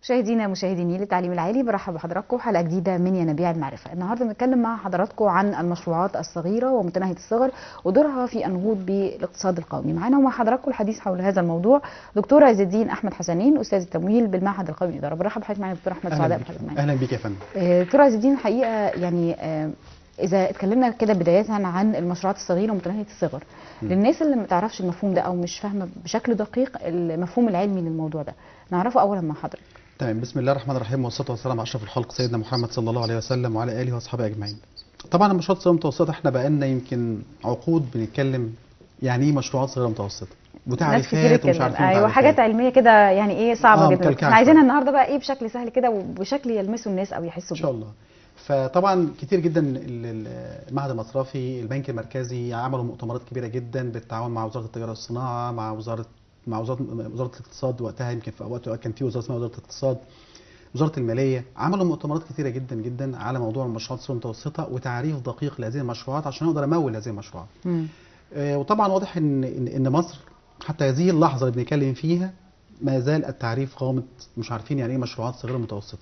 مشاهدينا مشاهديني للتعليم العالي برحب بحضراتكم حلقه جديده من ينابيع المعرفه النهارده بنتكلم مع حضراتكم عن المشروعات الصغيره ومتناهيه الصغر ودورها في النهوض بالاقتصاد القومي معانا ومع حضراتكم الحديث حول هذا الموضوع دكتور عز الدين احمد حسنين استاذ التمويل بالمعهد القومي للاداره برحب بحضرتك معانا دكتور احمد سعداء بحضرتك معانا اهلا بيك يا فندم آه، دكتور عز الدين الحقيقه يعني آه، اذا اتكلمنا كده بدايه عن المشروعات الصغيره ومتناهيه الصغر م. للناس اللي ما تعرفش المفهوم ده او مش فاهمه بشكل دقيق المفهوم العلمي للموضوع ده نعرفه اولا مع حضرتك تمام بسم الله الرحمن الرحيم والصلاه والسلام على اشرف الخلق سيدنا محمد صلى الله عليه وسلم وعلى اله واصحابه اجمعين طبعا المشروعات الصغيره المتوسطه احنا بقالنا يمكن عقود بنتكلم يعني ايه مشروعات صغيره متوسطه ناس كتير وتعريفات ومش اتكلم عارفين ايوه تعريفات. حاجات علميه كده يعني ايه صعبه آه، جدا مكلكعة احنا عايزينها شوية. النهارده بقى ايه بشكل سهل كده وبشكل يلمسه الناس او يحسوا ان شاء الله فطبعا كتير جدا ال- ال- المعهد المصرفي البنك المركزي عملوا مؤتمرات كبيره جدا بالتعاون مع وزاره التجاره والصناعه مع وزاره مع وزاره وزاره الاقتصاد وقتها يمكن في وقت كان في وزاره اسمها وزاره الاقتصاد وزاره الماليه عملوا مؤتمرات كتيره جدا جدا على موضوع المشروعات الصغيره المتوسطه وتعريف دقيق لهذه المشروعات عشان اقدر امول هذه المشروعات مم. آه، وطبعا واضح ان ان إن مصر حتى هذه اللحظه اللي بنتكلم فيها ما زال التعريف غامض مش عارفين يعني ايه مشروعات صغيره متوسطه.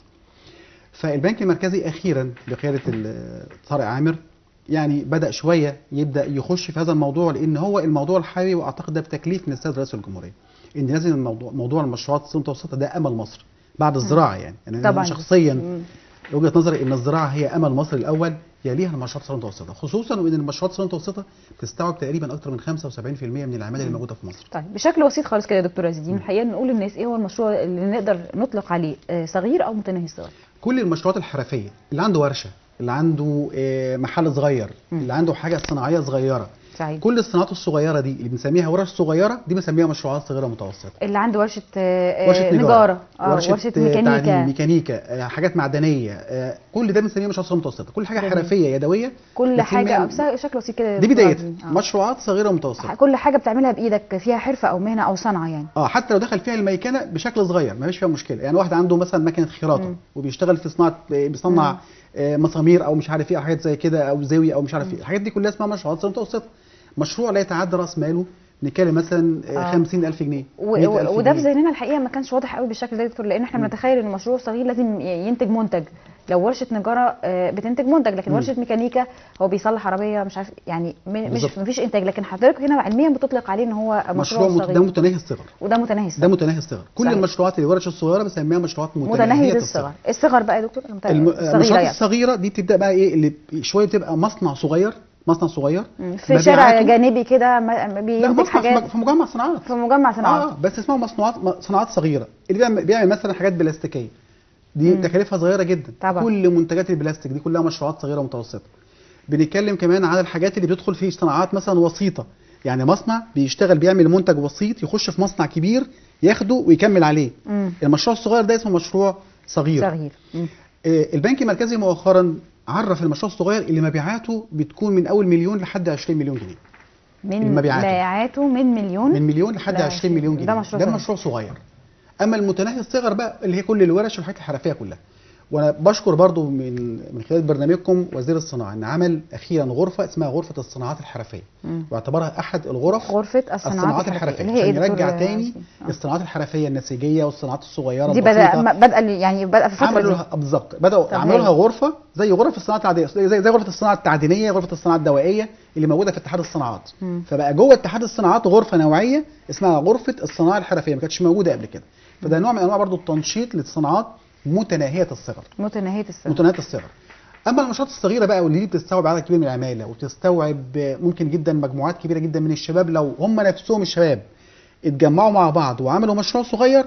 فالبنك المركزي اخيرا بقياده ال- طارق عامر يعني بدا شويه يبدا يخش في هذا الموضوع لان هو الموضوع الحيوي واعتقد ده بتكليف من السيد رئيس الجمهوريه. ان لازم الموضوع موضوع المشروعات الصغيره المتوسطه ده امل مصر بعد الزراعه يعني. يعني أنا طبعا شخصيا مم. وجهه نظري ان الزراعه هي امل مصر الاول يليها المشروعات الصغيره المتوسطه خصوصا وان المشروعات الصغيره المتوسطه بتستوعب تقريبا اكثر من 75% من العماله اللي موجوده في مصر طيب بشكل بسيط خالص كده يا دكتور عز الدين الحقيقه نقول للناس ايه هو المشروع اللي نقدر نطلق عليه آه، صغير او متناهي الصغر كل المشروعات الحرفيه اللي عنده ورشه اللي عنده آه، محل صغير مم. اللي عنده حاجه صناعيه صغيره سعيد كل الصناعات الصغيره دي اللي بنسميها ورش صغيره دي بنسميها مشروعات صغيره متوسطه اللي عنده ورشه آه، ورشه آه، نجاره نجاره اه ورشه, ورشه آه، تعليم ميكانيكا ميكانيكا آه، حاجات معدنيه آه، كل ده بنسميه مشروعات صغيره متوسطه كل حاجه جميل. حرفيه يدويه كل بنسميها- حاجه بشكل بسيط كده يا دي دكتور عز بدايتها الدين. آه. مشروعات صغيره متوسطه كل حاجه بتعملها بايدك فيها حرفه او مهنه او صنعه يعني اه حتى لو دخل فيها الميكنه بشكل صغير ما فيش فيها مشكله يعني واحد عنده مثلا مكنه خراطه مم. وبيشتغل في صناعه بيصنع مم. آه، مسامير او مش عارف ايه او حاجات زي كده او زاويه او مش عارف ايه الحاجات دي كلها اسمها مشروعات صغيره متوسطه مشروع لا يتعدى راس ماله نتكلم مثلا آه. آه. 50000 جنيه و- 100000 و- وده في جنيه. ذهننا الحقيقه ما كانش واضح قوي بالشكل ده يا دكتور لان احنا مم. بنتخيل ان مشروع صغير لازم ي- ينتج منتج لو ورشه نجاره آه، بتنتج منتج لكن مم. ورشه ميكانيكا هو بيصلح عربيه مش عارف يعني م- مش بالظبط. مفيش انتاج لكن حضرتك هنا علميا بتطلق عليه ان هو مشروع, مشروع مت... ده صغير متناهي الصغر وده متناهي ده الصغر متناهي الصغر كل صحيح. المشروعات اللي ورش الصغيره بنسميها مشروعات متناهيه متناهيه الصغر الصغر الصغر بقى يا دكتور المت- الم... الصغيره المشروعات يعني الصغيره دي بتبدا بقى ايه اللي شويه بتبقى مصنع صغير مصنع صغير مم. في شارع مبيعاته- جانبي كده ما- لا بينتج مصنع في حاجات مج- في مجمع صناعات في مجمع صناعات اه بس اسمها مصنوعات م- صناعات صغيره اللي بيعمل, بيعمل مثلا حاجات بلاستيكيه دي مم. تكاليفها صغيره جدا طبعا. كل منتجات البلاستيك دي كلها مشروعات صغيره ومتوسطه بنتكلم كمان على الحاجات اللي بتدخل في صناعات مثلا وسيطه يعني مصنع بيشتغل بيعمل منتج وسيط يخش في مصنع كبير ياخده ويكمل عليه مم. المشروع الصغير ده اسمه مشروع صغير صغير مم. آه، البنك المركزي مؤخرا عرف المشروع الصغير اللي مبيعاته بتكون من اول مليون لحد 20 مليون جنيه من المبيعات. مبيعاته من مليون من مليون لحد لا، 20 مليون ده جنيه مشروع ده صغير. مشروع صغير اما المتناهي الصغر بقى اللي هي كل الورش والحاجات الحرفيه كلها وانا بشكر برضو من من خلال برنامجكم وزير الصناعه ان عمل اخيرا غرفه اسمها غرفه الصناعات الحرفيه مم. واعتبرها احد الغرف غرفه الصناعات, الصناعات الحرفيه اللي هي ايه عشان دكتور يرجع تاني ياسين؟ آه. الصناعات الحرفيه النسيجيه والصناعات الصغيره دي البسيطة. بدا ما- بدأ يعني بدأ في الفتره عملوا دي لها بالظبط بداوا طب عملوا هايل. لها غرفه زي غرف الصناعات العاديه زي زي غرفه الصناعه التعدينيه غرفه الصناعه الدوائيه اللي موجوده في اتحاد الصناعات مم. فبقى جوه اتحاد الصناعات غرفه نوعيه اسمها غرفه الصناعه الحرفيه ما كانتش موجوده قبل كده فده نوع من انواع برضو التنشيط للصناعات متناهيه الصغر متناهيه الصغر متناهيه الصغر اما المنشطات الصغيره بقى واللي دي بتستوعب عدد كبير من العماله وبتستوعب ممكن جدا مجموعات كبيره جدا من الشباب لو هم نفسهم الشباب اتجمعوا مع بعض وعملوا مشروع صغير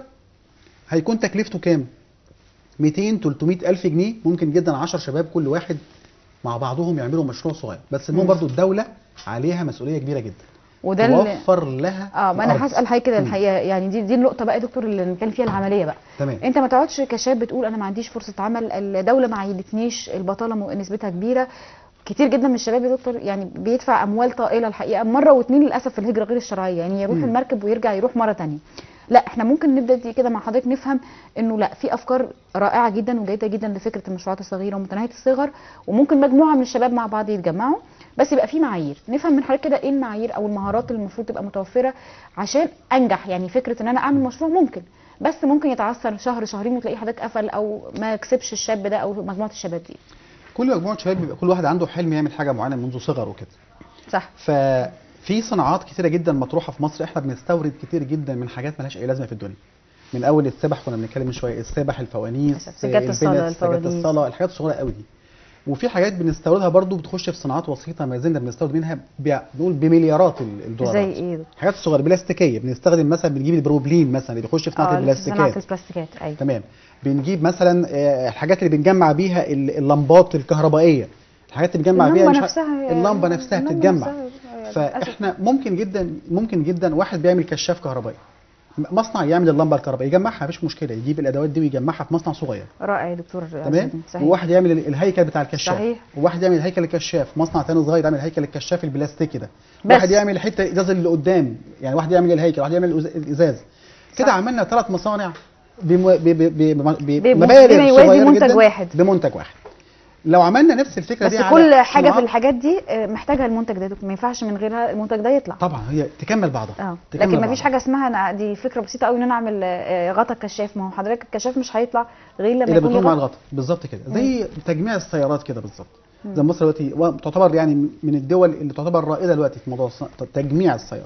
هيكون تكلفته كام 200 300 الف جنيه ممكن جدا 10 شباب كل واحد مع بعضهم يعملوا مشروع صغير بس المهم مم. برضو الدوله عليها مسؤوليه كبيره جدا وده اللي توفر لها اه ما انا الأرض. هسال حضرتك كده مم. الحقيقه يعني دي دي النقطه بقى يا دكتور اللي بنتكلم فيها العمليه بقى تمام انت ما تقعدش كشاب بتقول انا ما عنديش فرصه عمل الدوله ما عيدتنيش البطاله م- نسبتها كبيره كتير جدا من الشباب يا دكتور يعني بيدفع اموال طائله الحقيقه مره واتنين للاسف في الهجره غير الشرعيه يعني يروح مم. المركب ويرجع يروح مره تانية لا احنا ممكن نبدا دي كده مع حضرتك نفهم انه لا في افكار رائعه جدا وجيده جدا لفكره المشروعات الصغيره ومتناهيه الصغر وممكن مجموعه من الشباب مع بعض يتجمعوا بس يبقى في معايير نفهم من حضرتك كده ايه المعايير او المهارات اللي المفروض تبقى متوفره عشان انجح يعني فكره ان انا اعمل مشروع ممكن بس ممكن يتعثر شهر شهرين وتلاقيه حضرتك قفل او ما كسبش الشاب ده او مجموعه الشباب دي كل مجموعه شباب بيبقى كل واحد عنده حلم يعمل حاجه معينه منذ صغره كده صح ففي صناعات كتيره جدا مطروحه في مصر احنا بنستورد كتير جدا من حاجات ملهاش اي لازمه في الدنيا من اول السبح كنا بنتكلم من شويه السبح الفوانيس سجادة الصلاة، البنت، سجادة الفوانيس. الصلاه الحاجات الصغيره قوي دي وفي حاجات بنستوردها برضو بتخش في صناعات وسيطه ما زلنا بنستورد منها ب- بنقول بمليارات ال- الدولارات زي ايه حاجات صغيره بلاستيكيه بنستخدم مثلا بنجيب البروبلين مثلا اللي بيخش في صناعه اه صناعه البلاستيكات البلاستيكات ايوه تمام بنجيب مثلا آه، الحاجات اللي بنجمع بيها ال- اللمبات الكهربائيه الحاجات اللي بنجمع بيها اللمبه مش ع- نفسها اللمبه نفسها اللمبة بتتجمع نفسها، فاحنا ممكن جدا ممكن جدا واحد بيعمل كشاف كهربائي مصنع يعمل اللمبه الكهربائيه يجمعها مفيش مشكله يجيب الادوات دي ويجمعها في مصنع صغير رائع يا دكتور تمام صحيح وواحد يعمل ال- الهيكل بتاع الكشاف صحيح. وواحد يعمل هيكل الكشاف مصنع تاني صغير يعمل هيكل الكشاف البلاستيكي ده بس. واحد يعمل الحته الازاز اللي قدام يعني واحد يعمل الهيكل واحد يعمل الأز- الازاز كده صح. عملنا ثلاث مصانع بم- ب- ب- ب- ب- بم- بمبالغ بما يوازي صغيرة منتج جداً واحد. بمنتج واحد لو عملنا نفس الفكره بس دي على كل حاجه في صناعات- الحاجات دي آه، محتاجها المنتج ده يا دكتور ما ينفعش من غيرها المنتج ده يطلع طبعا هي تكمل بعضها اه تكمل لكن ما فيش بعضها. حاجه اسمها أنا دي فكره بسيطه قوي ان انا اعمل آه، غطا الكشاف ما هو حضرتك الكشاف مش هيطلع غير لما اللي يكون بتكون له مع غطا. الغطا بالظبط كده زي تجميع السيارات كده بالظبط زي مصر دلوقتي و- تعتبر يعني من الدول اللي تعتبر رائده دلوقتي في موضوع الص- تجميع السيارات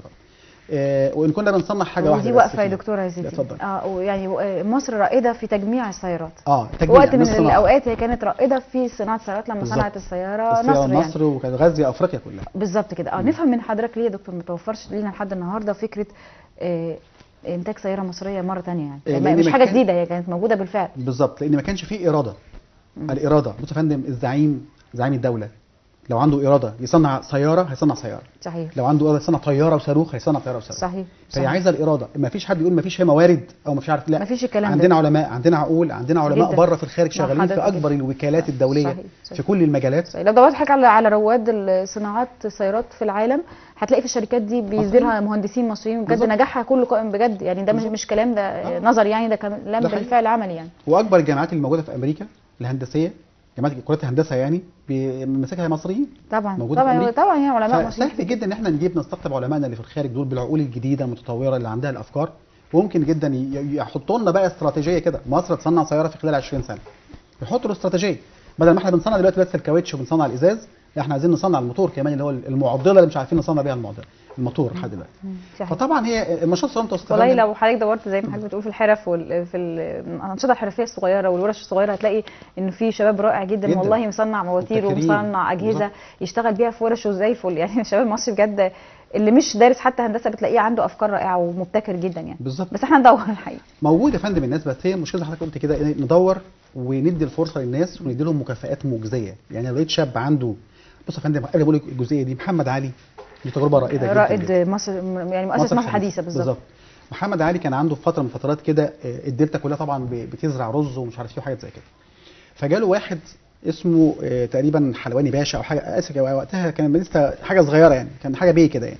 آه وان كنا بنصنع حاجه واحده ودي بس واقفه يا فيها. دكتوره يا لا، زيزي اتفضل اه ويعني آه، مصر رائده في تجميع السيارات اه تجميع وقت من مش صناعة. الاوقات هي كانت رائده في صناعه السيارات لما بالظبط. صنعت السياره السيارة نصر يعني مصر وكانت غزه افريقيا كلها بالظبط كده اه نفهم من حضرتك ليه يا دكتور ما توفرش لينا لحد النهارده فكره آه انتاج سياره مصريه مره ثانيه يعني, إيه، يعني لأن مش ما حاجه كان- جديده هي كانت موجوده بالفعل بالظبط لان ما كانش فيه اراده الاراده بص يا فندم الزعيم زعيم الدوله لو عنده اراده يصنع سياره هيصنع سياره صحيح لو عنده اراده يصنع طياره وصاروخ هيصنع طياره وصاروخ صحيح فهي صحيح. عايزه الاراده ما فيش حد يقول ما فيش هي موارد او مش عارف لا مفيش الكلام ده. عندنا علماء عندنا عقول عندنا علماء جداً. بره في الخارج مع شغالين في حضرتك اكبر جداً. الوكالات الدوليه صحيح، صحيح. في كل المجالات صحيح. لو دورت حضرتك على على رواد الصناعات السيارات في العالم هتلاقي في الشركات دي بيديرها مهندسين مصريين وبجد بالظبط. نجاحها كله قائم بجد يعني ده مش بالظبط. مش كلام ده آه. نظر يعني ده كلام ده حقيقي. بالفعل عملي يعني واكبر الجامعات اللي موجوده في امريكا الهندسيه جامعات كليات الهندسه يعني ماسكها مصريين طبعا موجودة في طبعا أمريكا. طبعا يعني علماء مصريين فسهل جدا ان احنا نجيب نستقطب علمائنا اللي في الخارج دول بالعقول الجديده المتطوره اللي عندها الافكار وممكن جدا ي- يحطوا لنا بقى استراتيجيه كده مصر تصنع سياره في خلال 20 سنه يحطوا له استراتيجيه بدل ما احنا بنصنع دلوقتي بس الكاوتش وبنصنع الازاز لا احنا عايزين نصنع الموتور كمان اللي هو المعضله اللي مش عارفين نصنع بيها المعضله الموتور لحد دلوقتي مم. صحيح. فطبعا هي المشروع الصغير المتوسط والله فندم، لو حضرتك دورت زي ما حضرتك بتقول في الحرف وال في الانشطه الحرفيه الصغيره والورش الصغيره هتلاقي ان في شباب رائع جدا, جداً. والله مصنع مواتير مبتكرين. ومصنع اجهزه بالظبط. يشتغل بيها في ورشه زي الفل يعني الشباب المصري بجد اللي مش دارس حتى هندسه بتلاقيه عنده افكار رائعه ومبتكر جدا يعني بالظبط بس احنا ندور الحقيقه موجود يا فندم الناس بس هي المشكله زي ما حضرتك قلت كده إيه، ندور وندي الفرصه للناس وندي لهم مكافآت مجزيه يعني لو لقيت شاب عنده بص يا فندم قبل بقول لك الجزئيه دي محمد علي دي تجربه رائده جدا رائد جداً. مصر يعني مؤسس مصر حديثه بالظبط محمد علي كان عنده في فتره من الفترات كده آه، الدلتا كلها طبعا ب- بتزرع رز ومش عارف ايه وحاجات زي كده فجاله واحد اسمه آه، تقريبا حلواني باشا او حاجه اسف وقتها كان لسه حاجه صغيره يعني كان حاجه بيه كده يعني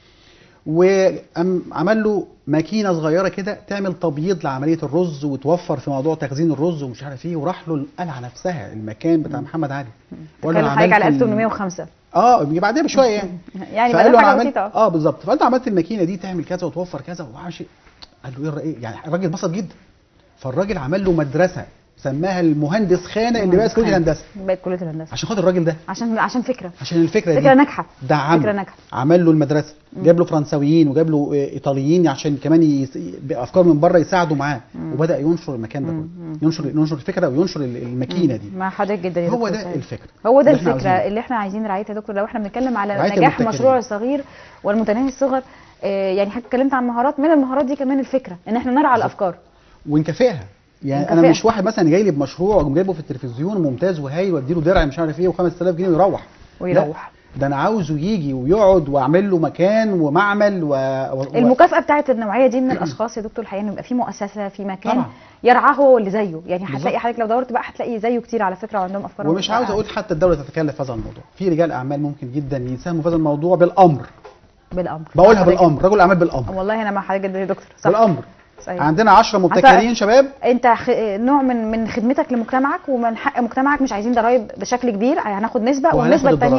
وعمل له ماكينه صغيره كده تعمل تبييض لعمليه الرز وتوفر في موضوع تخزين الرز ومش عارف ايه وراح له القلعه نفسها المكان بتاع محمد علي وقال له كان أنا حضرتك على عملت ال- 1805 اه بعدها بشويه يعني يعني فقال له بقى انا حاجه عملت بسيطه اه بالظبط فانت عملت الماكينه دي تعمل كذا وتوفر كذا وعمل قال له ايه الرأي؟ يعني الراجل اتبسط جدا فالراجل عمل له مدرسه سماها المهندس خانه اللي بقت كليه الهندسه بقت كليه الهندسه عشان خاطر الراجل ده عشان عشان فكره عشان الفكره دي فكره ناجحه دعمه فكره ناجحه عمل له المدرسه جاب له فرنساويين وجاب له آه، ايطاليين عشان كمان يس... بافكار من بره يساعدوا معاه وبدا ينشر المكان ده مم. كله ينشر ينشر الفكره وينشر ال- الماكينه دي مع حضرتك جدا يا هو دكتور ده سعيد. الفكره هو ده اللي احنا الفكره عاوزينه. اللي احنا عايزين رعايتها يا دكتور لو احنا بنتكلم على رعاية نجاح المبتكرين. مشروع الصغير والمتناهي الصغر آه، يعني حضرتك اتكلمت عن مهارات من المهارات دي كمان الفكره ان احنا نرعى الافكار ونكافئها يعني انا ونكافئها. مش واحد مثلا جاي لي بمشروع وأقوم جايبه في التلفزيون ممتاز وهايل واديله درع مش عارف ايه و5000 جنيه ويروح ويروح لا، ده انا عاوزه يجي ويقعد واعمل له مكان ومعمل و... و... المكافاه بتاعت النوعيه دي من الاشخاص يا دكتور الحقيقه إن يبقى في مؤسسه في مكان طبعا. يرعاه هو اللي زيه يعني بالظبط. هتلاقي حضرتك لو دورت بقى هتلاقي زيه كتير على فكره وعندهم افكار ومش عاوز اقول حتى الدوله تتكلف في هذا الموضوع في رجال اعمال ممكن جدا يساهموا في هذا الموضوع بالامر بالامر بقولها حضرتك- بالامر رجل اعمال بالامر والله انا مع حضرتك جدا يا دكتور صح بالامر صحيح. عندنا 10 مبتكرين شباب انت خ... نوع من من خدمتك لمجتمعك ومن حق مجتمعك مش عايزين ضرايب بشكل كبير هناخد نسبه وهناخد والنسبه الثانيه الضرايب.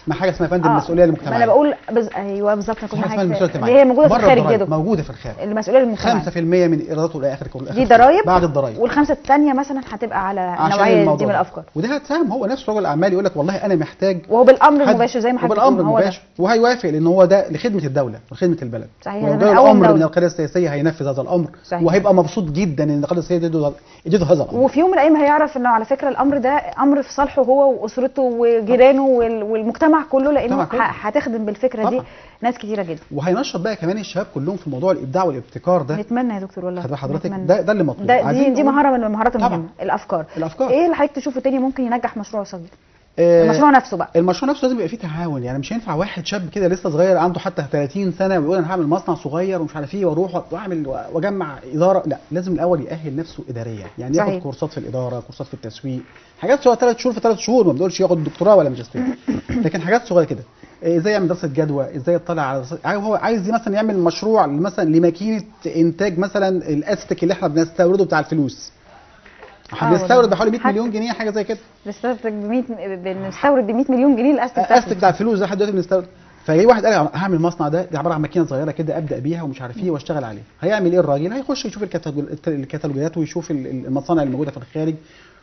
ما حاجه اسمها يا فندم آه، المسؤوليه ما انا المجتمعيه بقول بز... ايوه بالظبط انا في كنت حاجه اسمها معاك المسؤوليه في- المجتمعيه اللي هي موجوده في بره الخارج الضرايب، كده موجوده في الخارج المسؤوليه المجتمعيه 5% من ايراداته الى اخر كل دي ضرايب بعد الضرايب والخمسه الثانيه مثلا هتبقى على عشان نوعيه الموضوع دي من ده. الافكار وده هتساهم هو نفسه رجل الاعمال يقول لك والله انا محتاج وهو بالامر حد- المباشر زي ما حضرتك وبالامر بتقول، هو ده. المباشر وهيوافق لان هو ده لخدمه الدوله لخدمه البلد صحيح، ولو ده ده من أول الامر دولة. من القياده السياسيه هينفذ هذا الامر صحيح. وهيبقى مبسوط جدا ان القياده السياسيه اديته اديته هذا الامر وفي يوم من الايام هيعرف انه على فكره الامر ده امر في صالحه هو واسرته وجيرانه وال- والمجتمع كله لانه المجتمع كله. ه- هتخدم بالفكره دي طبعا. ناس كتيره جدا وهينشط بقى كمان الشباب كلهم في موضوع الابداع والابتكار ده نتمنى يا دكتور والله خد بال حضرتك نتمنى. ده ده اللي مطلوب ده دي, عايزين دي نقول- مهاره من المهارات طبعا. المهمه الافكار الافكار ايه اللي حضرتك تشوفه تاني ممكن ينجح مشروع صغير آه، المشروع نفسه بقى المشروع نفسه لازم يبقى فيه تعاون يعني مش هينفع واحد شاب كده لسه صغير عنده حتى 30 سنه ويقول انا هعمل مصنع صغير ومش عارف ايه واروح واعمل واجمع اداره لا لازم الاول يأهل نفسه اداريا يعني صحيح. ياخد كورسات في الاداره كورسات في التسويق حاجات صغيره ثلاث شهور في ثلاث شهور ما بنقولش ياخد دكتوراه ولا ماجستير لكن حاجات صغيره كده إيه، ازاي يعمل دراسه جدوى ازاي يطلع على دراسة- عايز هو عايز مثلا يعمل مشروع مثلا لماكينه انتاج مثلا الاستك اللي احنا بنستورده بتاع الفلوس احنا آه، بنستورد والله. بحوالي 100 حتى- مليون جنيه حاجه زي كده بنستورد ب 100 بنستورد ب 100 مليون جنيه الاستك استك بتاع الفلوس ده لحد دلوقتي بنستورد فجاي واحد قال هعمل المصنع ده دي عباره عن ماكينه صغيره كده ابدا بيها ومش عارف ايه واشتغل عليها هيعمل ايه الراجل هيخش يشوف الكتالوج- الكتالوجات ويشوف ال- ال- المصانع اللي موجوده في الخارج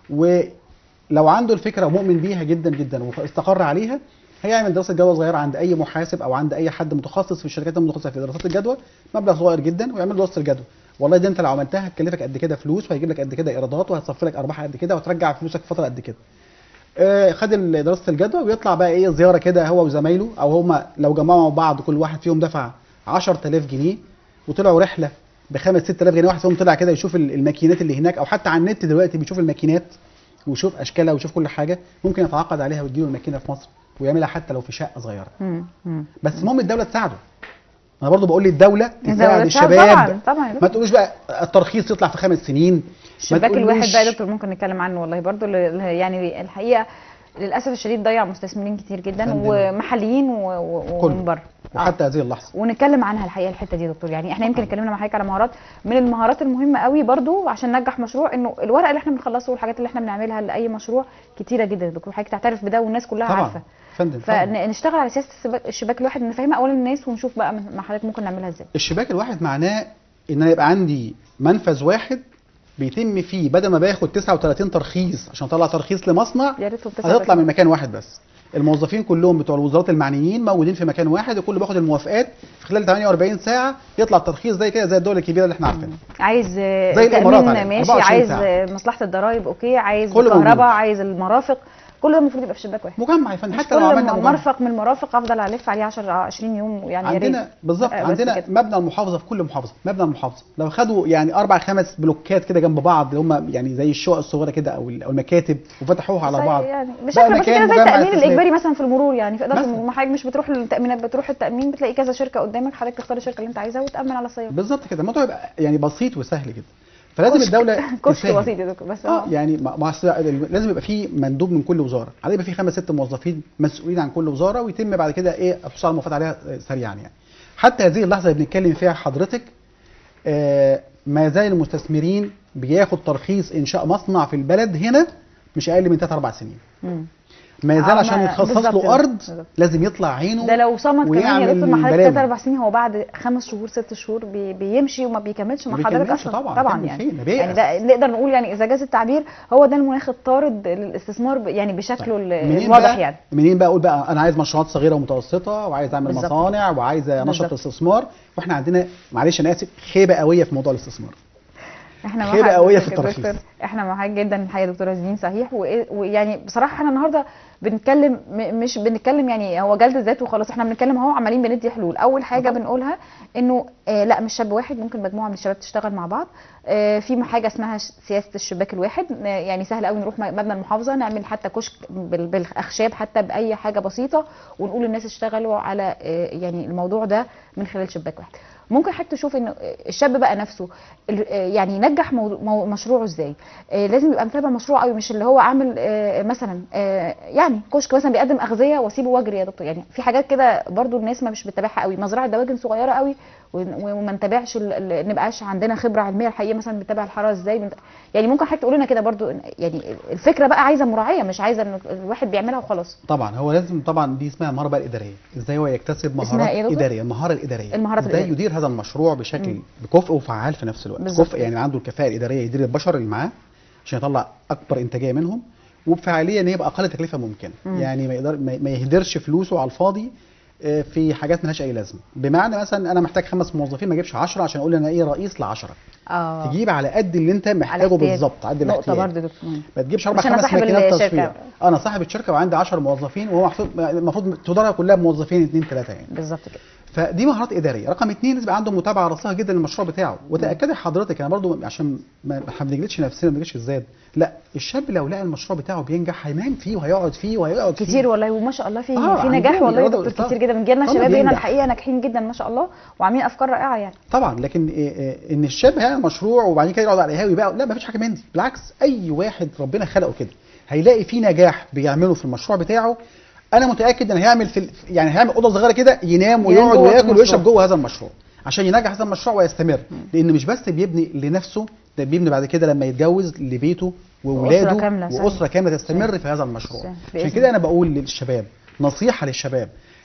ولو عنده الفكره ومؤمن بيها جدا جدا واستقر عليها هيعمل دراسه جدوى صغيره عند اي محاسب او عند اي حد متخصص في الشركات المتخصصه في دراسات الجدوى مبلغ صغير جدا ويعمل دراسه الجدوى والله ده انت لو عملتها هتكلفك قد كده فلوس وهيجيب لك قد كده ايرادات وهتصفي لك ارباح قد كده وترجع فلوسك في فتره قد كده آه، خد ال- دراسه الجدوى ويطلع بقى ايه زياره كده هو وزمايله او هم لو جمعوا مع بعض كل واحد فيهم دفع 10000 جنيه وطلعوا رحله ب 5 6000 جنيه واحد فيهم طلع كده يشوف ال- الماكينات اللي هناك او حتى على النت دلوقتي بيشوف الماكينات ويشوف اشكالها ويشوف كل حاجه ممكن يتعاقد عليها وتجيله الماكينه في مصر ويعملها حتى لو في شقه صغيره مم. مم. بس المهم الدوله تساعده انا برضو بقول للدوله الدولة تساعد تساعد الشباب طبعاً، طبعاً يا ما دكتور. تقولوش بقى الترخيص يطلع في خمس سنين ما الشباك الواحد تقولوش- بقى يا دكتور ممكن نتكلم عنه والله برضو ل- ل- يعني الحقيقه للاسف الشديد ضيع مستثمرين كتير جدا فندم. ومحليين و- و- كله. ومن بره آه. وحتى هذه اللحظه ونتكلم عنها الحقيقه الحته دي يا دكتور يعني احنا يمكن اتكلمنا مع حضرتك على مهارات من المهارات المهمه قوي برضو عشان ننجح مشروع انه الورق اللي احنا بنخلصه والحاجات اللي احنا بنعملها لاي مشروع كتيره جدا يا دكتور حضرتك تعترف بده والناس كلها طبعا عارفه فندم طبعاً. فنشتغل على سياسه السباك- الشباك الواحد نفهمها اولا للناس ونشوف بقى مع حضرتك ممكن نعملها ازاي الشباك الواحد معناه ان انا يبقى عندي منفذ واحد بيتم فيه بدل ما باخد 39 ترخيص عشان اطلع ترخيص لمصنع يا ريتهم هتطلع من مكان واحد بس الموظفين كلهم بتوع الوزارات المعنيين موجودين في مكان واحد الكل بياخد الموافقات في خلال 48 ساعه يطلع الترخيص زي كده زي الدول الكبيره اللي احنا عارفينها عايز آه، زي الإمارات تأمين عليه، ماشي 24 عايز ساعة. آه، مصلحه الضرايب اوكي عايز كله موجود. الكهرباء عايز المرافق كل ده المفروض يبقى في شباك واحد مجمع يا فندم مش حتى لو عملنا كل مجمع مرفق من المرافق افضل الف عليه 10 20 يوم يعني يا ريت. عندنا بالظبط آه، بس عندنا كده. مبنى المحافظه في كل محافظه مبنى المحافظه لو خدوا يعني اربع خمس بلوكات كده جنب بعض اللي هم يعني زي الشقق الصغيره كده او ال- او المكاتب وفتحوها على زي بعض يعني بقى بشكل بس مكان كده زي مجمع التامين استثماري. الاجباري مثلا في المرور يعني في اداره مثلاً. المرور حضرتك مش بتروح للتامينات بتروح التامين بتلاقي كذا شركه قدامك حضرتك تختار الشركه اللي انت عايزها وتامن على السياره بالظبط كده الموضوع يبقى يعني بسيط وسهل جدا فلازم كشك- الدوله كشك تساهم. بسيط يا دكتور بس اه يعني ما ما أصل لازم يبقى في مندوب من كل وزاره عليه يبقى في خمس ست موظفين مسؤولين عن كل وزاره ويتم بعد كده ايه الحصول على الموافقات عليها سريعا يعني حتى هذه اللحظه اللي بنتكلم فيها حضرتك آه ما زال المستثمرين بياخد ترخيص انشاء مصنع في البلد هنا مش اقل من 3 4 سنين مم. ما يزال آه، عشان ما- يتخصص بالظبط له كده، ارض بالظبط. لازم يطلع عينه ده لو صمد كمان يا ويعمل دكتور مع حضرتك بلاوي. ثلاث اربع سنين هو بعد خمس شهور ست شهور بي بيمشي وما بيكملش مع ما حضرتك بيكملش اصلا طبعاً، طبعا يكمل يعني فين؟ ده بييأس. يعني ده نقدر نقول يعني اذا جاز التعبير هو ده المناخ الطارد للاستثمار ب- يعني بشكله ال- منين الواضح بقى يعني منين بقى اقول بقى انا عايز مشروعات صغيره ومتوسطه وعايز اعمل بالظبط. مصانع وعايز انشط بالظبط. الاستثمار واحنا عندنا معلش انا اسف خيبه قويه في موضوع الاستثمار احنا مع خيبة حضرتك قوية في يا الترخيص. دكتور. احنا مع حضرتك جدا الحقيقه يا دكتوره زين صحيح وإيه- ويعني بصراحه احنا النهارده بنتكلم م- مش بنتكلم يعني هو جلد الذات وخلاص احنا بنتكلم اهو عمالين بندي حلول اول حاجه طبعا. بنقولها انه آه لا مش شاب واحد ممكن مجموعه من الشباب تشتغل مع بعض آه في حاجه اسمها ش- سياسه الشباك الواحد آه يعني سهل قوي نروح م- مبنى المحافظه نعمل حتى كشك بال- بالاخشاب حتى باي حاجه بسيطه ونقول للناس اشتغلوا على آه يعني الموضوع ده من خلال شباك واحد ممكن حضرتك تشوف ان الشاب بقى نفسه ال- آه يعني ينجح مو- مو- مشروعه ازاي آه لازم يبقى متابع مشروع قوي مش اللي هو عامل آه مثلا آه يعني كشك مثلا بيقدم اغذيه واسيبه واجري يا دكتور يعني في حاجات كده برضو الناس ما مش بتتابعها قوي مزرعه دواجن صغيره قوي ون- وما نتابعش ال- ال- نبقاش عندنا خبره علميه الحقيقه مثلا بنتابع الحراره ازاي بنت- يعني ممكن حضرتك تقول لنا كده برضو إن- يعني الفكره بقى عايزه مراعيه مش عايزه ان الواحد بيعملها وخلاص طبعا هو لازم طبعا دي اسمها المهاره بقى الاداريه ازاي هو يكتسب اسمها مهارات إيه يا دكتور؟ اداريه المهاره الاداريه المهارات ازاي الإدارية. يدير هذا المشروع بشكل بكفء وفعال في نفس الوقت بالظبط. كفء يعني عنده الكفاءه الاداريه يدير البشر اللي معاه عشان يطلع اكبر انتاجيه منهم وبفعاليه ان يبقى اقل تكلفه ممكن مم. يعني ما يقدر ما ما يهدرش فلوسه على الفاضي آه، في حاجات ملهاش اي لازمه بمعنى مثلا انا محتاج خمس موظفين ما اجيبش 10 عشان اقول انا ايه رئيس ل 10 اه تجيب على قد اللي انت على محتاجه احتياج. بالظبط قد نقطه الاحتياج برضو يا دكتور مم. ما تجيبش اربع مش أنا خمس صاحب ماكينات الشركة. تصوير انا صاحب الشركه وعندي 10 موظفين وهو محسوب المفروض تدارها كلها بموظفين اثنين ثلاثه يعني بالظبط كده فدي مهارات اداريه رقم اثنين لازم يبقى عنده متابعه راسخه جدا للمشروع بتاعه وتاكدي حضرتك انا برضو عشان ما ما بنجلدش نفسنا ما بنجلدش الزاد لا الشاب لو لقى المشروع بتاعه بينجح هينام فيه وهيقعد فيه وهيقعد فيه كتير والله وما شاء الله في آه، في عندهم نجاح والله يا إرادة دكتور وإصرار. كتير جدا بنجي لنا طبعاً شباب هنا بينجح. الحقيقه ناجحين جدا ما شاء الله وعاملين افكار رائعه يعني طبعا لكن إيه إيه ان الشاب هيعمل مشروع وبعدين كده يقعد على القهاوي بقى لا مفيش حاجه من دي بالعكس اي واحد ربنا خلقه كده هيلاقي فيه نجاح بيعمله في المشروع بتاعه انا متاكد ان هيعمل في ال- يعني هيعمل اوضه صغيره كده ينام ويقعد جوه في وياكل ويشرب المشروع. جوه هذا المشروع عشان ينجح هذا المشروع ويستمر لان مش بس بيبني لنفسه ده بيبني بعد كده لما يتجوز لبيته واولاده وأسرة كاملة، صحيح. واسره كامله تستمر في هذا المشروع صحيح. عشان بإذن كده انا بقول للشباب نصيحه للشباب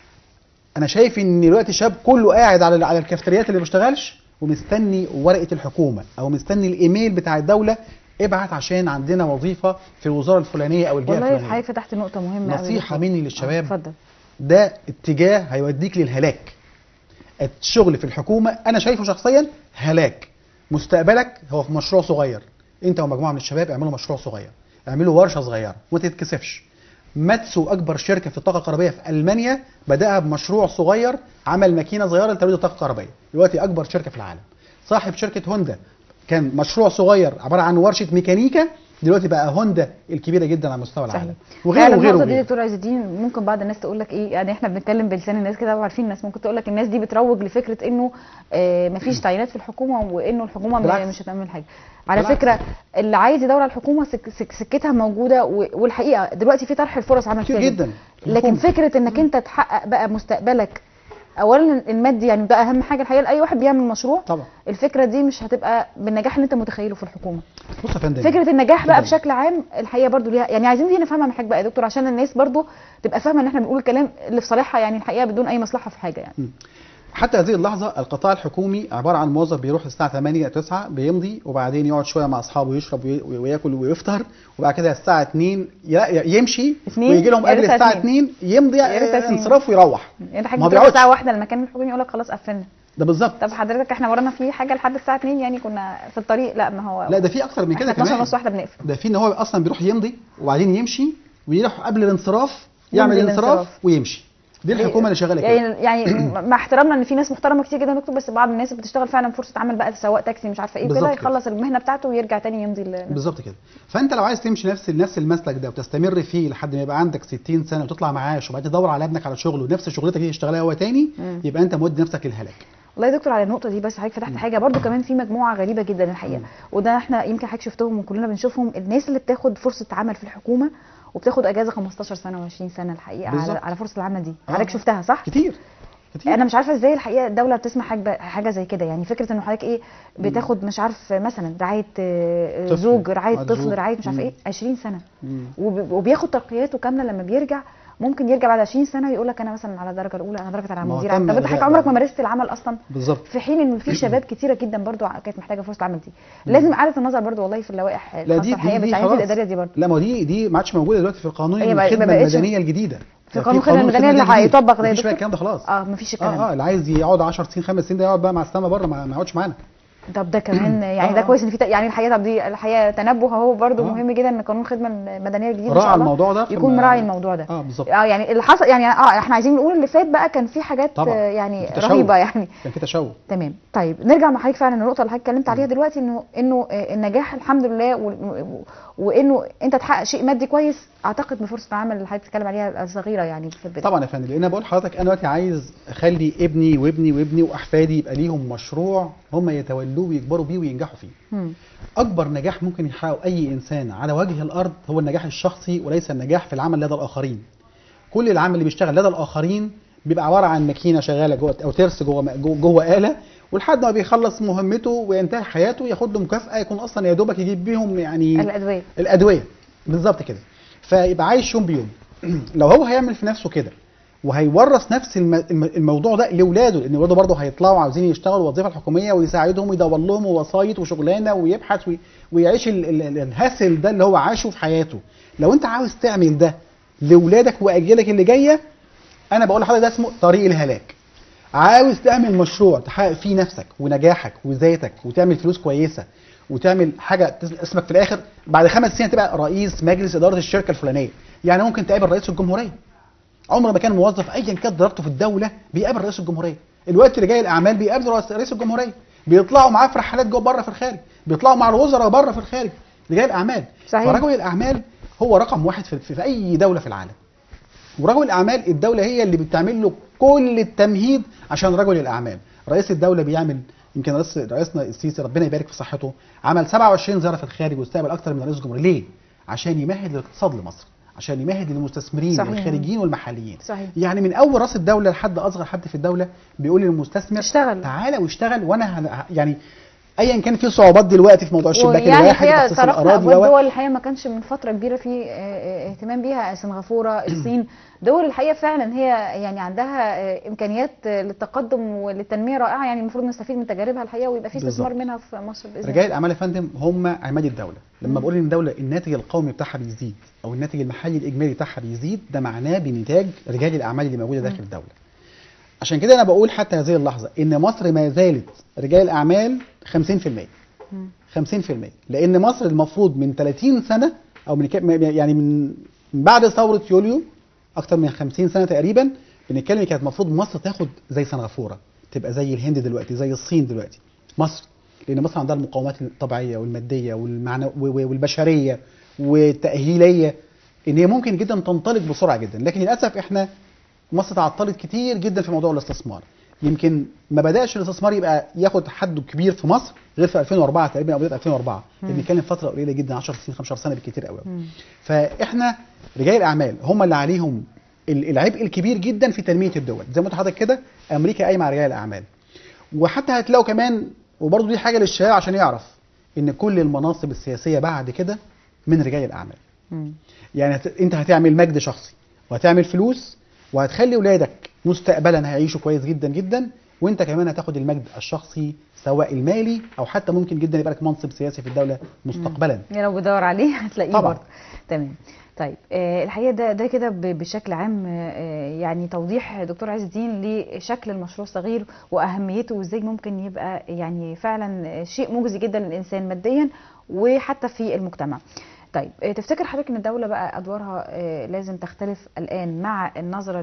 انا شايف ان دلوقتي الشاب كله قاعد على على الكافتريات اللي ما بيشتغلش ومستني ورقه الحكومه او مستني الايميل بتاع الدوله ابعت عشان عندنا وظيفه في الوزاره الفلانيه او الجهه والله الفلانيه حضرتك فتحت نقطه مهمه أوي يا نصيحه دكتور. مني آه، للشباب اتفضل ده اتجاه هيوديك للهلاك الشغل في الحكومه انا شايفه شخصيا هلاك مستقبلك هو في مشروع صغير انت ومجموعه من الشباب اعملوا مشروع صغير اعملوا ورشه صغيره وما تتكسفش ماتسو اكبر شركه في الطاقه الكهربائيه في المانيا بداها بمشروع صغير عمل ماكينه صغيره لتوليد الطاقه الكهربائيه دلوقتي اكبر شركه في العالم صاحب شركه هوندا كان مشروع صغير عباره عن ورشه ميكانيكا دلوقتي بقى هوندا الكبيره جدا على مستوى صحيح العالم وغيره وغيره النقطه وغيره دي وغيره. دكتور عز الدين ممكن بعض الناس تقول لك ايه يعني احنا بنتكلم بلسان الناس كده وعارفين الناس ممكن تقول لك الناس دي بتروج لفكره انه آه مفيش تعيينات في الحكومه وانه الحكومه م- بالعكس. مش هتعمل حاجه على بالعكس. فكره اللي عايز يدور على الحكومه سك سك سكتها موجوده و- والحقيقه دلوقتي في طرح الفرص عمل كتير ثابت. جدا لكن الحكومة. فكره انك انت تحقق بقى مستقبلك اولا المادي يعني ده اهم حاجه الحقيقه لاي واحد بيعمل مشروع طبعا الفكره دي مش هتبقى بالنجاح اللي انت متخيله في الحكومه بص يا فندم فكره النجاح بقى جداً. بشكل عام الحقيقه برضو ليها يعني عايزين دي نفهمها من حضرتك بقى يا دكتور عشان الناس برضو تبقى فاهمه ان احنا بنقول الكلام اللي في صالحها يعني الحقيقه بدون اي مصلحه في حاجه يعني حتى هذه اللحظة القطاع الحكومي عبارة عن موظف بيروح الساعة 8 9 بيمضي وبعدين يقعد شوية مع أصحابه يشرب وي- وياكل ويفطر وبعد كده الساعة 2 ي- يمشي اتنين؟ ويجي لهم يا قبل ريتها الساعة اتنين. 2 يمضي يا ريتها اتنين. انصراف ويروح يعني انت ما حاجه هو بتروح بيقعدش. الساعه واحدة المكان الحكومي يقول لك خلاص قفلنا ده بالظبط طب حضرتك احنا ورانا في حاجه لحد الساعه 2 يعني كنا في الطريق لا ما هو لا ده في أكتر من احنا كده 12 كمان ونص واحده بنقفل ده في إن هو أصلا بيروح يمضي وبعدين يمشي ويروح قبل الانصراف يعمل يمضي الانصراف الانصراف. ويمشي دي الحكومة اللي شغالة كده يعني يعني مع احترامنا ان في ناس محترمه كتير جدا يا دكتور بس بعض الناس بتشتغل فعلا فرصه عمل بقى سواق تاكسي مش عارفه ايه وكده بالظبط كده. يخلص المهنه بتاعته ويرجع تاني يمضي ال- بالظبط كده فانت لو عايز تمشي نفس نفس المسلك ده وتستمر فيه لحد ما يبقى عندك 60 سنه وتطلع معاش وبعدين تدور على ابنك على شغل ونفس شغلتك دي تشتغلها هو تاني مم. يبقى انت مودي نفسك للهلاك والله يا دكتور على النقطه دي بس حضرتك فتحت حاجه برضو كمان في مجموعه غريبه جدا الحقيقه مم. وده احنا يمكن حضرتك شفتهم وكلنا بنشوفهم الناس اللي بتاخد فرصه عمل في الحكومه وبتاخد اجازه 15 سنه و20 سنه الحقيقه على, بالظبط. على فرصه العمل دي آه. حضرتك شفتها صح كتير كتير انا مش عارفه ازاي الحقيقه الدوله بتسمح حاجه حاجه زي كده يعني فكره انه حضرتك ايه بتاخد مش عارف مثلا رعايه آه، طفل. زوج رعايه رعاية طفل زوج. رعايه مش عارفه مم. ايه 20 سنه مم. وب- وبياخد ترقياته كامله لما بيرجع ممكن يرجع بعد 20 سنه يقول لك انا مثلا على الدرجه الاولى انا درجه على ما هو مدير تم عام طب انت حضرتك إلغاء عمرك ما ده. مارست العمل اصلا بالظبط في حين ان في شباب كتيره جدا برضو ع- كانت محتاجه فرصه العمل دي لازم اعاده النظر برضو والله في اللوائح لا الخاصه دي الحقيقه دي, دي بالتعيينات خلاص الاداريه دي برضو لا ما هو دي دي ما عادش موجوده دلوقتي في القانون هي ما- ما الخدمه بقتش- المدنيه الجديده في ده قانون الخدمة المدنية اللي الجديد. هيطبق ده يا مفيش بقى دكتور؟ الكلام ده خلاص اه مفيش الكلام اه ده اه اللي عايز يقعد 10 سنين خمس سنين ده يقعد بقى مع السما بره ما ما يقعدش معانا طب ده كمان يعني آه، ده آه. كويس ان في ت- يعني الحقيقه طب دي الحقيقه تنبه اهو برضو آه. مهم جدا ان قانون الخدمه المدنيه الجديد ان راعى شاء الله الموضوع ده في يكون الم- مراعي الموضوع ده اه بالظبط اه يعني اللي حصل يعني اه احنا عايزين نقول اللي فات بقى كان في حاجات طبعا. آه، يعني في تشوه. رهيبه يعني كان في تشوه تمام طيب نرجع مع حضرتك فعلا النقطه اللي حضرتك اتكلمت عليها دلوقتي انه انه آه، النجاح الحمد لله و- و- وانه انت تحقق شيء مادي كويس اعتقد بفرصه العمل اللي حضرتك بتتكلم عليها الصغيره يعني في البدايه طبعا يا فندم لان انا بقول لحضرتك انا دلوقتي عايز اخلي ابني وابني وابني واحفادي يبقى ليهم مشروع هم يتولوه ويكبروا بيه وينجحوا فيه مم. اكبر نجاح ممكن يحققه اي انسان على وجه الارض هو النجاح الشخصي وليس النجاح في العمل لدى الاخرين كل العمل اللي بيشتغل لدى الاخرين بيبقى عباره عن ماكينه شغاله جوه او ترس جوه جوه, جوه اله ولحد ما بيخلص مهمته وينتهي حياته ياخد له مكافاه يكون اصلا يا دوبك يجيب بيهم يعني الادويه الادويه بالظبط كده فيبقى عايش يوم بيوم لو هو هيعمل في نفسه كده وهيورث نفس الم- الم- الموضوع ده لاولاده لان اولاده برضه هيطلعوا عاوزين يشتغلوا الوظيفه الحكوميه ويساعدهم ويدور لهم وسايط وشغلانه ويبحث وي- ويعيش ال- ال- ال- الهسل ده اللي هو عاشه في حياته لو انت عاوز تعمل ده لاولادك واجيالك اللي جايه انا بقول لحضرتك ده اسمه طريق الهلاك عاوز تعمل مشروع تحقق فيه نفسك ونجاحك وذاتك وتعمل فلوس كويسه وتعمل حاجه تس- اسمك في الاخر بعد خمس سنين تبقى رئيس مجلس اداره الشركه الفلانيه يعني ممكن تقابل رئيس الجمهوريه عمر ما كان موظف ايا كانت درجته في الدوله بيقابل رئيس الجمهوريه الوقت رجال الاعمال بيقابلوا رئيس- رئيس الجمهوريه بيطلعوا معاه في رحلات جوه بره في الخارج بيطلعوا مع الوزراء بره في الخارج رجال الاعمال صحيح. فرجل الاعمال هو رقم واحد في, في اي دوله في العالم ورجل الاعمال الدوله هي اللي بتعمل له كل التمهيد عشان رجل الاعمال رئيس الدوله بيعمل يمكن رئيس رئيسنا السيسي ربنا يبارك في صحته عمل 27 زياره في الخارج واستقبل اكتر من رئيس الجمهوريه ليه عشان يمهد للاقتصاد لمصر عشان يمهد للمستثمرين صحيح. والخارجيين والمحليين صحيح. يعني من اول راس الدوله لحد اصغر حد في الدوله بيقول للمستثمر اشتغل. تعالى واشتغل وانا هن- يعني ايا كان في صعوبات دلوقتي في موضوع الشباك ويعني الواحد هي تخصيص صرفنا الاراضي ابواب و- دول الحقيقه ما كانش من فتره كبيره في آه، آه، اهتمام بيها سنغافوره الصين دول الحقيقه فعلا هي يعني عندها آه، امكانيات آه، للتقدم وللتنميه رائعه يعني المفروض نستفيد من تجاربها الحقيقه ويبقى في استثمار بالظبط. منها في مصر باذن رجال الاعمال يا فندم هم عماد الدوله لما بقول ان الدوله الناتج القومي بتاعها بيزيد او الناتج المحلي الاجمالي بتاعها بيزيد ده معناه بنتاج رجال الاعمال اللي موجوده داخل الدوله عشان كده انا بقول حتى هذه اللحظه ان مصر ما زالت رجال الاعمال 50% مم. 50% لان مصر المفروض من 30 سنه او من كام- يعني من من بعد ثوره يوليو اكتر من 50 سنه تقريبا بنتكلم كانت المفروض مصر تاخد زي سنغافوره تبقى زي الهند دلوقتي زي الصين دلوقتي مصر لان مصر عندها المقومات الطبيعيه والماديه والمعنى والبشريه والتاهيليه ان هي ممكن جدا تنطلق بسرعه جدا لكن للاسف احنا مصر تعطلت كتير جدا في موضوع الاستثمار يمكن ما بداش الاستثمار يبقى ياخد حده كبير في مصر غير في 2004 تقريبا او بدايه 2004 مم. اللي بنتكلم فتره قليله جدا 10 سنين 15 سنه بالكتير قوي مم. فاحنا رجال الاعمال هم اللي عليهم ال- العبء الكبير جدا في تنميه الدول زي ما قلت لحضرتك كده امريكا قايمه على رجال الاعمال وحتى هتلاقوا كمان وبرضه دي حاجه للشباب عشان يعرف ان كل المناصب السياسيه بعد كده من رجال الاعمال مم. يعني هت- انت هتعمل مجد شخصي وهتعمل فلوس وهتخلي ولادك مستقبلا هيعيشوا كويس جدا جدا وانت كمان هتاخد المجد الشخصي سواء المالي او حتى ممكن جدا يبقى لك منصب سياسي في الدوله مستقبلا يعني لو بدور عليه هتلاقيه طبعاً. برضه تمام طيب آه الحقيقه ده ده كده ب- بشكل عام آه يعني توضيح دكتور عز الدين لشكل المشروع الصغير واهميته وازاي ممكن يبقى يعني فعلا شيء مجزي جدا للانسان ماديا وحتى في المجتمع طيب آه، تفتكر حضرتك ان الدوله بقى ادوارها آه، لازم تختلف الان مع النظره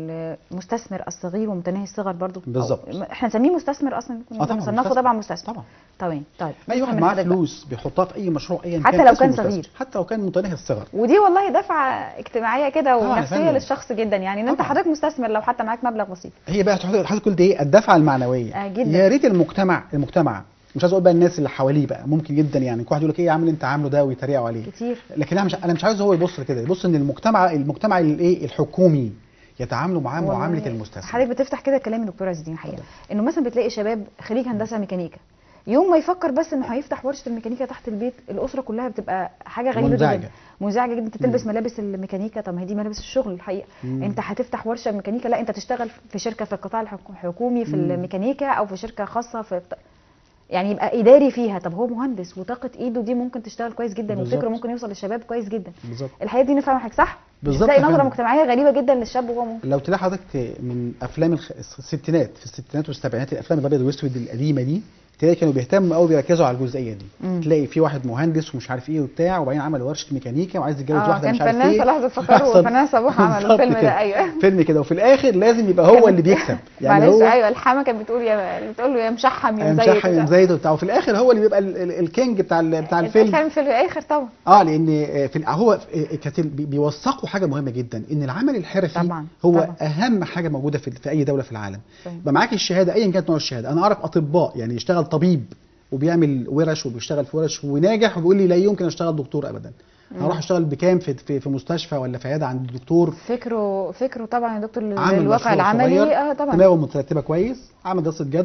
للمستثمر الصغير ومتناهي الصغر برضو أو- بالظبط. احنا نسميه مستثمر اصلا اه طبعا نصنفه مستثمر. طبعا مستثمر طبعا تمام طيب اي واحد نفهم معاه حضرتك بقى. فلوس بيحطها في اي مشروع ايا حتى كان لو اسمه كان مستثمر. صغير. حتى لو كان متناهي الصغر ودي والله دفعه اجتماعيه كده طبعاً يا ونفسيه فندم. للشخص جدا يعني ان انت طبعاً. حضرتك مستثمر لو حتى معاك مبلغ بسيط هي بقى حضرتك حضرتك قلت ايه الدفعه المعنويه آه، جداً. يا ريت المجتمع المجتمع مش عايز اقول بقى الناس اللي حواليه بقى ممكن جدا يعني كل واحد يقول لك ايه يا عم اللي انت عامله ده ويتريقوا عليه كتير لكن انا مش انا مش عايز هو يبص لكده يبص ان المجتمع المجتمع الايه الحكومي يتعاملوا معاه والله معامله المستثمر حضرتك بتفتح كده كلام الدكتور عز الدين حقيقه انه مثلا بتلاقي شباب خريج هندسه ميكانيكا يوم ما يفكر بس انه هيفتح ورشه الميكانيكا تحت البيت الاسره كلها بتبقى حاجه غريبه منزعجة. جدا منزعجه جدا انت تلبس ملابس الميكانيكا طب ما هي دي ملابس الشغل الحقيقه مم. انت هتفتح ورشه ميكانيكا لا انت تشتغل في شركه في القطاع الحكو- الحكومي في مم. الميكانيكا او في شركه خاصه في يعني يبقى اداري فيها طب هو مهندس وطاقه ايده دي ممكن تشتغل كويس جدا بالظبط. وفكره ممكن يوصل للشباب كويس جدا بالظبط الحقيقه دي نفهم حضرتك صح بالظبط تلاقي يا نظره فندم. مجتمعيه غريبه جدا للشاب وهو ممكن لو تلاقي حضرتك من افلام الخ... الستينات في الستينات والسبعينات الافلام الابيض والاسود القديمه دي تلاقي كانوا بيهتموا قوي بيركزوا على الجزئيه دي مم. تلاقي في واحد مهندس ومش عارف ايه وبتاع وبعدين عمل ورشه ميكانيكا وعايز يتجوز اه واحده كان مش عارف فنان ايه صلاح ذو الفقار ويحصل- وفنان صباح عملوا بالظبط الفيلم ده كده. ايوه فيلم كده وفي الاخر لازم يبقى هو اللي بيكسب يعني معلش هو ايوه الحما كانت بتقول يا بتقول له يا مشحم يا يا مزيت مشحم يا مزايد وبتاع وفي الاخر هو اللي بيبقى ال- ال- الكينج بتاع ال- بتاع الفيلم الفيلم في الاخر طبعا اه لان في ال- هو كانت ال- بي- بيوثقوا حاجه مهمه جدا ان العمل الحرفي طبعاً، هو طبعاً. اهم حاجه موجوده في, في اي دوله في العالم صحيح. يبقى معاك الشهاده ايا كانت نوع الشهاده انا اعرف اطباء يعني يشتغل طبيب وبيعمل ورش وبيشتغل في ورش وناجح وبيقول لي لا يمكن اشتغل دكتور ابدا هروح اشتغل بكام في في, في مستشفى ولا في عياده عند الدكتور فكره فكره طبعا يا دكتور عامل للواقع مشروع العملي صغير، اه طبعا دماغه مترتبه كويس عامل دراسه جدوى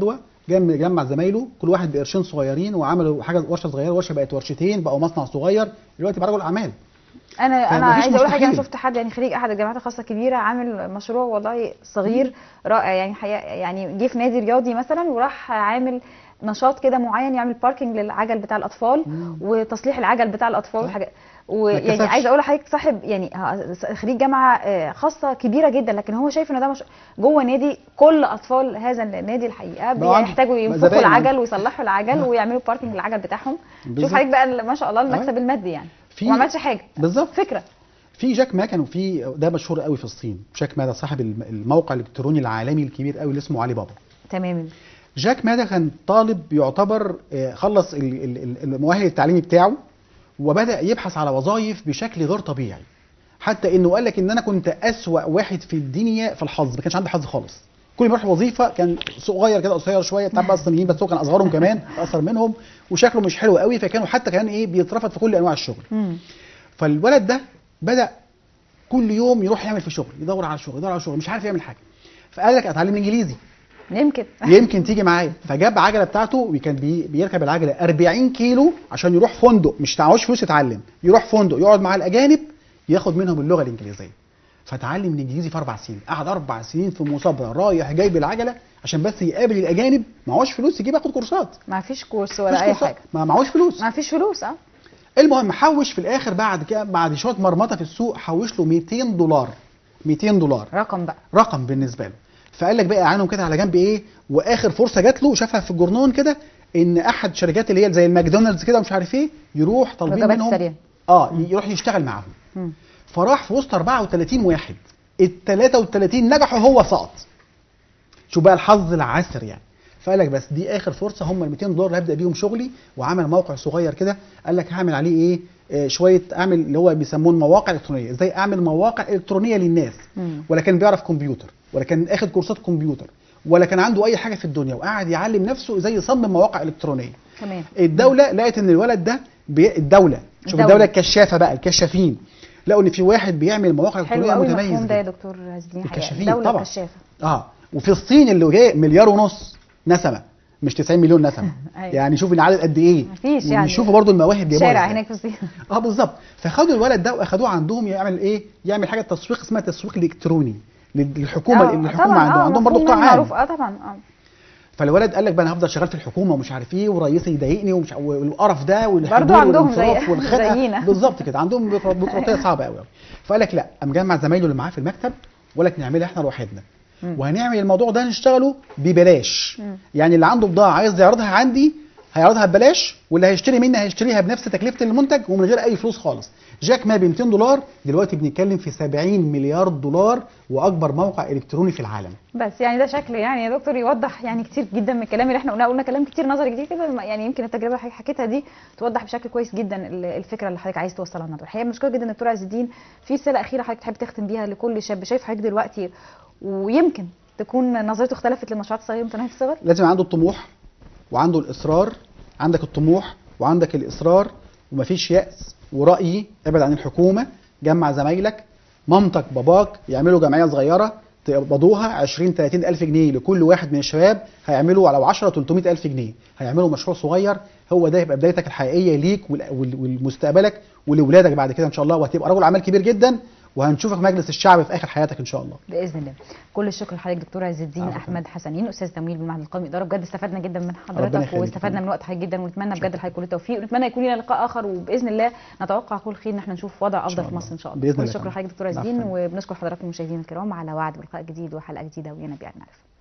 جم- جمع زمايله كل واحد بقرشين صغيرين وعملوا حاجه ورشه صغيره ورشه بقت ورشتين بقوا مصنع صغير دلوقتي بقى رجل اعمال انا انا فمفيش عايزه اقول لحضرتك انا مستحيل. شفت حد يعني خريج احد الجامعات الخاصه الكبيره عامل مشروع والله صغير رائع يعني حقيقة يعني جه في نادي رياضي مثلا وراح عامل نشاط كده معين يعمل باركينج للعجل بتاع الاطفال مم. وتصليح العجل بتاع الاطفال صح. وحاجات ما ويعني اتكسفش. عايزه اقول لحضرتك صاحب يعني ه- خريج جامعه آه، خاصه كبيره جدا لكن هو شايف ان ده مش جوه نادي كل اطفال هذا النادي الحقيقه بقوا عنده بيحتاجوا ينفخوا زباين عنده. العجل ويصلحوا العجل ويعملوا باركينج للعجل بتاعهم شوف بالظبط. حضرتك بقى ال- ما شاء الله المكسب المادي يعني في- وما عملش حاجه بالظبط فكره في جاك ما كانوا في ده مشهور قوي في الصين جاك ما ده صاحب الم- الموقع الالكتروني العالمي الكبير قوي اللي اسمه علي بابا تماما جاك ما ده كان طالب يعتبر آه، خلص ال- ال- ال- المؤهل التعليمي بتاعه وبدا يبحث على وظائف بشكل غير طبيعي حتى انه قال لك ان انا كنت اسوا واحد في الدنيا في الحظ ما كانش عندي حظ خالص كل ما يروح وظيفه كان صغير كده قصير شويه بتاع بقى الصينيين بس هو كان اصغرهم كمان اقصر منهم وشكله مش حلو قوي فكانوا حتى كان ايه بيترفض في كل انواع الشغل مم. فالولد ده بدا كل يوم يروح يعمل في شغل يدور على شغل يدور على شغل مش عارف يعمل حاجه فقال لك اتعلم انجليزي يمكن يمكن تيجي معايا فجاب عجله بتاعته وكان بي بيركب العجله 40 كيلو عشان يروح فندق مش معهوش فلوس يتعلم يروح فندق يقعد مع الاجانب ياخد منهم اللغه الانجليزيه فتعلم الانجليزي في اربع سنين قعد اربع سنين في مثابره رايح جاي بالعجله عشان بس يقابل الاجانب معهوش فلوس يجيب ياخد كورسات ما فيش كورس مفيش ولا اي كورسات. حاجه ما معهوش فلوس ما فيش فلوس اه المهم حوش في الاخر بعد كده بعد شويه مرمطه في السوق حوش له 200 دولار 200 دولار رقم بقى رقم بالنسبه له فقال لك بقى عنهم كده على جنب ايه واخر فرصه جات له شافها في الجورنون كده ان احد شركات اللي هي زي الماكدونالدز كده ومش عارف ايه يروح طالبين الوجبات منهم السريعة. اه يروح يشتغل معاهم مم. فراح في وسط 34 واحد ال 33 نجحوا هو سقط شوف بقى الحظ العسر يعني فقال لك بس دي اخر فرصه هم ال 200 دولار اللي هبدا بيهم شغلي وعمل موقع صغير كده قال لك هعمل عليه ايه آه شويه اعمل اللي هو بيسموه مواقع الكترونيه ازاي اعمل مواقع الكترونيه للناس مم. ولا كان بيعرف كمبيوتر ولا كان اخد كورسات كمبيوتر ولا كان عنده اي حاجه في الدنيا وقعد يعلم نفسه ازاي يصمم مواقع الكترونيه تمام الدوله لقت ان الولد ده بي... الدوله شوف الدولة. الدوله الكشافه بقى الكشافين لقوا ان في واحد بيعمل مواقع حلو الكترونيه قوي متميز المفهوم ده يا جدا. دكتور عزيزين حقيقة الكشافين دولة طبعا. كشافة اه وفي الصين اللي جاي مليار ونص نسمه مش 90 مليون نسمه أيوة. يعني شوف العدد قد ايه مفيش يعني. وشوفوا برضو المواهب دي شارع هناك في الصين اه بالظبط فخدوا الولد ده واخدوه عندهم يعمل ايه يعمل حاجه تسويق اسمها تسويق الكتروني للحكومه آه، الحكومه طبعاً، عندهم آه، عندهم برضو مفهوم قطاع عام معروف اه طبعا اه فالولد قال لك بقى انا هفضل شغال في الحكومه ومش عارف ايه ورئيسي يضايقني ومش والقرف ده والحضور عندهم زي- والانصراف والخنقه زينا. بالظبط كده عندهم بيروقراطيه بيروقراطيه صعبه قوي فقال لك لا قام جمع زمايله اللي معاه في المكتب وقال لك نعملها احنا لوحدنا مم. وهنعمل الموضوع ده نشتغله ببلاش مم. يعني اللي عنده بضاعه عايز يعرضها عندي هيعرضها ببلاش واللي هيشتري مني هيشتريها بنفس تكلفه المنتج ومن غير اي فلوس خالص جاك ما ب 200 دولار دلوقتي بنتكلم في 70 مليار دولار واكبر موقع الكتروني في العالم بس يعني ده شكل يعني يا دكتور يوضح يعني كتير جدا من الكلام اللي احنا قلناه قلنا كلام كتير نظري كتير كده يعني يمكن التجربه اللي حضرتك حكيتها دي توضح بشكل كويس جدا ال- الفكره اللي حضرتك عايز توصلها النهارده الحقيقه بنشكرك جدا دكتور عز الدين في رساله اخيره حضرتك تحب تختم بيها لكل شاب شايف حضرتك دلوقتي ويمكن تكون نظرته اختلفت للمشروعات الصغيره متناهيه الصغر لازم عنده الطموح وعنده الاصرار عندك الطموح وعندك الاصرار ومفيش يأس ورأيي ابعد عن الحكومة جمع زمايلك مامتك باباك يعملوا جمعية صغيرة تقبضوها 20 30 ألف جنيه لكل واحد من الشباب هيعملوا على 10 300 ألف جنيه هيعملوا مشروع صغير هو ده يبقى بدايتك الحقيقية ليك وال- وال- ولمستقبلك ولولادك بعد كده إن شاء الله وهتبقى رجل أعمال كبير جدا وهنشوفك في مجلس الشعب في آخر حياتك إن شاء الله باذن الله كل الشكر لحضرتك دكتور عز الدين عفواً. احمد حسنين استاذ تمويل بالمعهد القومي للاداره بجد استفدنا جدا من ربنا حضرتك يخليك. واستفدنا من وقت حضرتك جدا ونتمنى بجد لحضرتك كل التوفيق ونتمنى يكون لنا لقاء اخر وباذن الله نتوقع كل خير ان احنا نشوف وضع افضل شاء في الله. مصر ان شاء الله بإذن كل الله الشكر فندم. لحضرتك دكتور عز الدين العفو. وبنشكر حضراتكم المشاهدين الكرام على وعد بلقاء جديد وحلقه جديده ويانا بيع المعرفه